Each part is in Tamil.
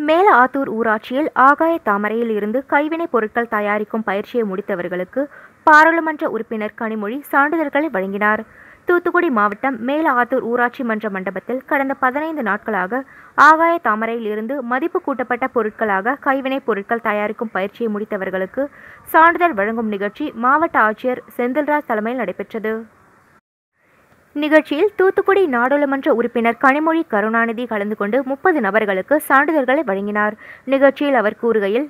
மேல ஆத்தூர் ஊராட்சியில் ஆகாய தாமரையில் இருந்து கைவினைப் பொருட்கள் தயாரிக்கும் பயிற்சியை முடித்தவர்களுக்கு பாராளுமன்ற உறுப்பினர் கனிமொழி சான்றிதழ்களை வழங்கினார் தூத்துக்குடி மாவட்டம் மேல ஆத்தூர் ஊராட்சி மன்ற மண்டபத்தில் கடந்த பதினைந்து நாட்களாக ஆகாய தாமரையில் இருந்து மதிப்பு கூட்டப்பட்ட பொருட்களாக கைவினைப் பொருட்கள் தயாரிக்கும் பயிற்சியை முடித்தவர்களுக்கு சான்றிதழ் வழங்கும் நிகழ்ச்சி மாவட்ட ஆட்சியர் செந்தில்ராஜ் தலைமையில் நடைபெற்றது நிகழ்ச்சியில் தூத்துக்குடி நாடாளுமன்ற உறுப்பினர் கனிமொழி கருணாநிதி கலந்து கொண்டு முப்பது நபர்களுக்கு சான்றிதழ்களை வழங்கினார் நிகழ்ச்சியில் அவர் கூறுகையில்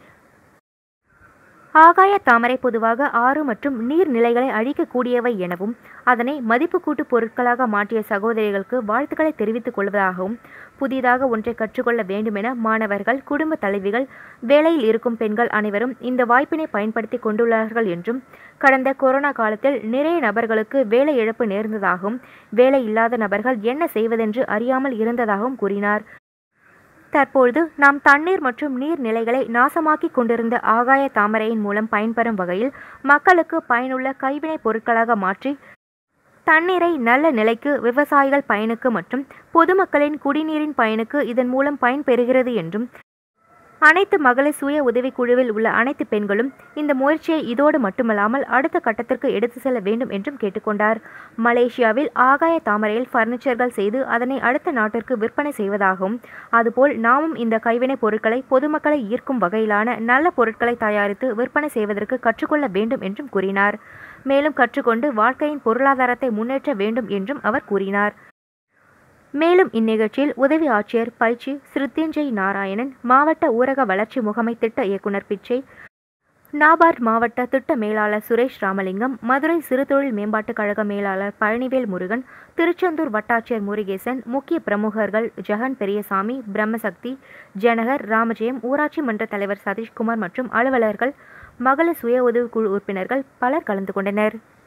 ஆகாய தாமரை பொதுவாக ஆறு மற்றும் நீர்நிலைகளை அழிக்கக்கூடியவை எனவும் அதனை மதிப்பு கூட்டு பொருட்களாக மாற்றிய சகோதரிகளுக்கு வாழ்த்துக்களை தெரிவித்துக் கொள்வதாகவும் புதிதாக ஒன்றை கற்றுக்கொள்ள வேண்டுமென மாணவர்கள் குடும்ப தலைவிகள் வேலையில் இருக்கும் பெண்கள் அனைவரும் இந்த வாய்ப்பினை பயன்படுத்தி கொண்டுள்ளார்கள் என்றும் கடந்த கொரோனா காலத்தில் நிறைய நபர்களுக்கு வேலை இழப்பு நேர்ந்ததாகவும் வேலை இல்லாத நபர்கள் என்ன செய்வதென்று அறியாமல் இருந்ததாகவும் கூறினார் தற்பொழுது நாம் தண்ணீர் மற்றும் நீர்நிலைகளை நாசமாக்கி கொண்டிருந்த ஆகாய தாமரையின் மூலம் பயன்பெறும் வகையில் மக்களுக்கு பயனுள்ள கைவினைப் பொருட்களாக மாற்றி தண்ணீரை நல்ல நிலைக்கு விவசாயிகள் பயனுக்கு மற்றும் பொதுமக்களின் குடிநீரின் பயனுக்கு இதன் மூலம் பயன்பெறுகிறது என்றும் அனைத்து மகளிர் சுய உதவிக் குழுவில் உள்ள அனைத்து பெண்களும் இந்த முயற்சியை இதோடு மட்டுமல்லாமல் அடுத்த கட்டத்திற்கு எடுத்து செல்ல வேண்டும் என்றும் கேட்டுக்கொண்டார் மலேசியாவில் ஆகாய தாமரையில் பர்னிச்சர்கள் செய்து அதனை அடுத்த நாட்டிற்கு விற்பனை செய்வதாகவும் அதுபோல் நாமும் இந்த கைவினைப் பொருட்களை பொதுமக்களை ஈர்க்கும் வகையிலான நல்ல பொருட்களை தயாரித்து விற்பனை செய்வதற்கு கற்றுக்கொள்ள வேண்டும் என்றும் கூறினார் மேலும் கற்றுக்கொண்டு வாழ்க்கையின் பொருளாதாரத்தை முன்னேற்ற வேண்டும் என்றும் அவர் கூறினார் மேலும் இந்நிகழ்ச்சியில் உதவி ஆட்சியர் பயிற்சி சிருத்யஞ்சய் நாராயணன் மாவட்ட ஊரக வளர்ச்சி முகமை திட்ட இயக்குனர் பிச்சை நாபார்ட் மாவட்ட திட்ட மேலாளர் சுரேஷ் ராமலிங்கம் மதுரை சிறுதொழில் மேம்பாட்டுக் கழக மேலாளர் பழனிவேல் முருகன் திருச்செந்தூர் வட்டாட்சியர் முருகேசன் முக்கிய பிரமுகர்கள் ஜெகன் பெரியசாமி பிரம்மசக்தி ஜனகர் ராமஜெயம் ஊராட்சி மன்ற தலைவர் சதீஷ்குமார் மற்றும் அலுவலர்கள் மகளிர் சுய உதவிக்குழு உறுப்பினர்கள் பலர் கலந்து கொண்டனர்